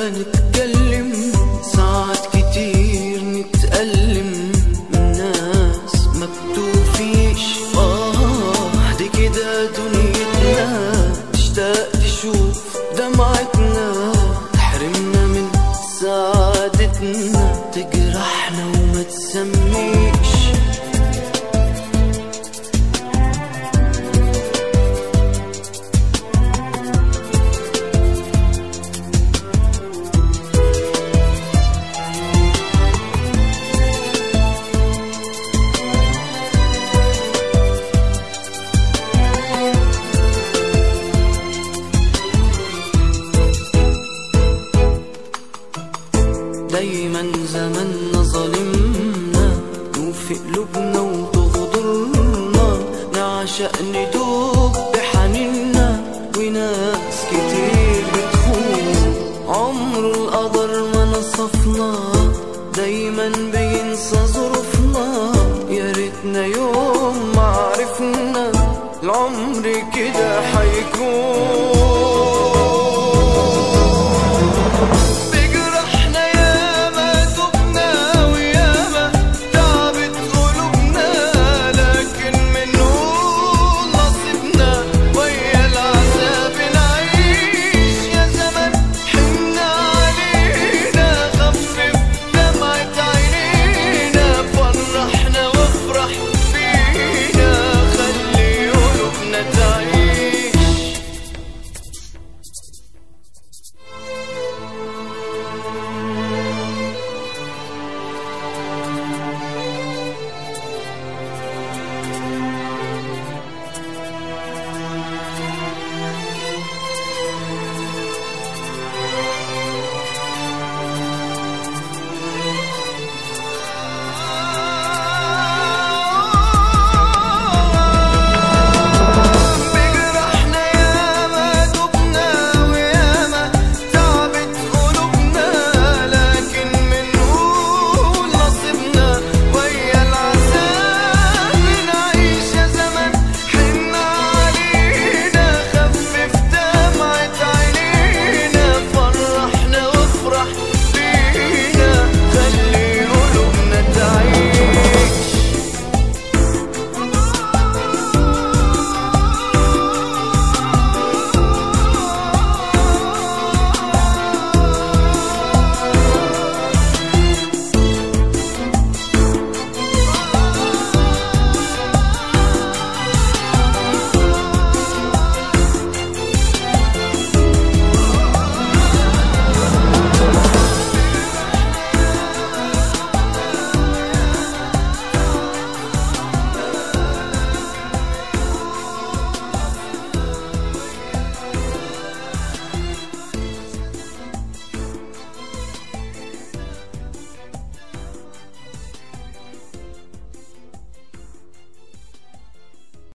نتكلم ساعات كتير نتألم من ناس ما بتوفيش آه دي كده دنيتنا تشتاق تشوف دمعتنا تحرمنا من سعادتنا تجرحنا وما تسميش دايما زماننا ظالمنا نوفي قلوبنا وتغدرنا نعشق ندوب بحنيننا وناس كتير بتخون عمر القدر ما نصفنا دايما بينسى ظروفنا يا ريتنا يوم ما عرفنا العمر كده حيكون